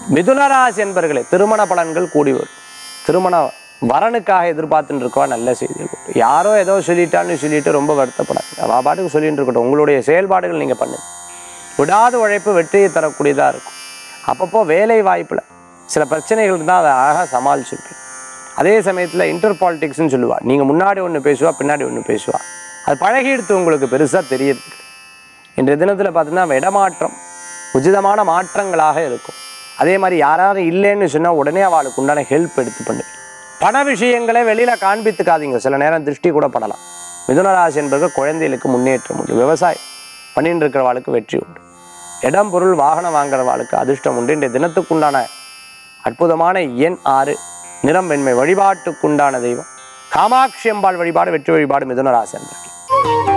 மிதுனராசி என்பர்களே திருமண பலன்கள் கூடி வரும் திருமண வரனுக்காக எதிர்பார்த்துட்டு இருக்கவா நல்ல செய்திகள் உண்டு. யாரோ ஏதோ சொல்லிட்டான்னு சொல்லிட்டு ரொம்ப வருத்தப்படாது அவள் பாட்டுக்கு சொல்லிட்டு இருக்கட்டும் உங்களுடைய செயல்பாடுகள் நீங்கள் பண்ணுங்க விடாத உழைப்பு வெற்றியை தரக்கூடியதாக இருக்கும் அப்பப்போ வேலை வாய்ப்பில் சில பிரச்சனைகள் இருந்தால் அதை அழகாக சமாளிச்சுருப்பீங்க அதே சமயத்தில் இன்டர் பாலிடிக்ஸ்னு சொல்லுவா நீங்கள் முன்னாடி ஒன்று பேசுவா பின்னாடி ஒன்று பேசுவா அது பழகிடுத்து உங்களுக்கு பெருசாக தெரியுது இன்றைய தினத்தில் பார்த்தீங்கன்னா இடமாற்றம் உச்சிதமான மாற்றங்களாக இருக்கும் அதே மாதிரி யாராரும் இல்லைன்னு சொன்னால் உடனே அவளுக்கு உண்டான ஹெல்ப் எடுத்து பண்ணு பண விஷயங்களை வெளியில் காண்பித்துக்காதீங்க சில நேரம் திருஷ்டி கூட படலாம் மிதுனராசி என்பது குழந்தைகளுக்கு முன்னேற்றம் உண்டு விவசாயம் பண்ணிட்டு இருக்கிறவாளுக்கு வெற்றி உண்டு இடம் பொருள் வாகனம் வாங்குறவாளுக்கு அதிர்ஷ்டம் உண்டு இன்றைய தினத்துக்குண்டான அற்புதமான எண் ஆறு நிறம் வெண்மை வழிபாட்டுக்குண்டான தெய்வம் காமாட்சி அம்பாள் வழிபாடு வெற்றி வழிபாடு மிதுன ராசி அன்பர்களே